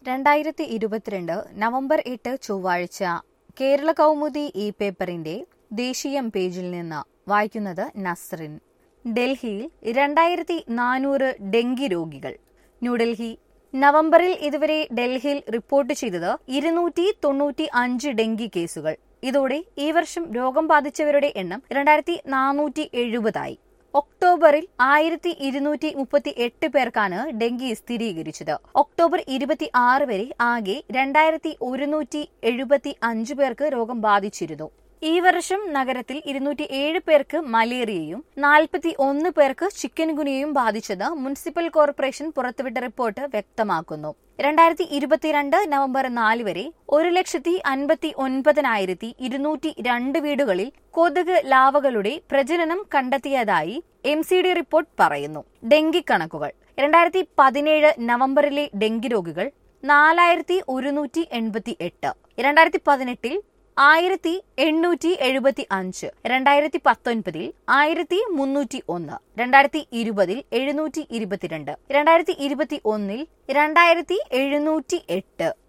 രണ്ടായിരത്തി ഇരുപത്തിരണ്ട് നവംബർ എട്ട് ചൊവ്വാഴ്ച കേരള കൗമുദി ഈ പേപ്പറിന്റെ ദേശീയം പേജിൽ നിന്ന് വായിക്കുന്നത് നസ്റിൻ ഡൽഹിയിൽ രണ്ടായിരത്തി നാനൂറ് ഡെങ്കി രോഗികൾ ന്യൂഡൽഹി നവംബറിൽ ഇതുവരെ ഡൽഹിയിൽ റിപ്പോർട്ട് ചെയ്തത് ഇരുന്നൂറ്റി തൊണ്ണൂറ്റി അഞ്ച് ഡെങ്കി കേസുകൾ ഇതോടെ ഈ വർഷം രോഗം ബാധിച്ചവരുടെ എണ്ണം രണ്ടായിരത്തി നാനൂറ്റി എഴുപതായി ഒക്ടോബറിൽ ആയിരത്തി ഇരുന്നൂറ്റി മുപ്പത്തി എട്ട് പേർക്കാണ് ഡെങ്കി സ്ഥിരീകരിച്ചത് ഒക്ടോബർ ഇരുപത്തി ആറ് വരെ ആകെ രണ്ടായിരത്തി ഒരുന്നൂറ്റി എഴുപത്തി അഞ്ച് പേർക്ക് രോഗം ബാധിച്ചിരുന്നു ഈ വർഷം നഗരത്തിൽ ഇരുന്നൂറ്റി ഏഴ് പേർക്ക് മലേറിയയും നാൽപ്പത്തി ഒന്ന് പേർക്ക് ചിക്കൻ ഗുനിയയും ബാധിച്ചത് മുനിസിപ്പൽ കോർപ്പറേഷൻ പുറത്തുവിട്ട റിപ്പോർട്ട് വ്യക്തമാക്കുന്നു രണ്ടായിരത്തി ഇരുപത്തിരണ്ട് നവംബർ നാല് വരെ ഒരു ലക്ഷത്തി അൻപത്തി ഒൻപതിനായിരത്തി ഇരുന്നൂറ്റി രണ്ട് വീടുകളിൽ കൊതുക് ലാവകളുടെ പ്രജനനം കണ്ടെത്തിയതായി എം സി ഡി റിപ്പോർട്ട് പറയുന്നു ഡെങ്കി കണക്കുകൾ രണ്ടായിരത്തി പതിനേഴ് നവംബറിലെ ഡെങ്കി രോഗികൾ നാലായിരത്തി ഒരുന്നൂറ്റി എൺപത്തി എട്ട് രണ്ടായിരത്തി പതിനെട്ടിൽ ആയിരത്തി എണ്ണൂറ്റി എഴുപത്തി അഞ്ച് രണ്ടായിരത്തി പത്തൊൻപതിൽ ആയിരത്തി മുന്നൂറ്റി ഒന്ന് രണ്ടായിരത്തി ഇരുപതിൽ എഴുന്നൂറ്റി ഇരുപത്തിരണ്ട് രണ്ടായിരത്തി ഇരുപത്തി ഒന്നിൽ രണ്ടായിരത്തി എഴുന്നൂറ്റി എട്ട്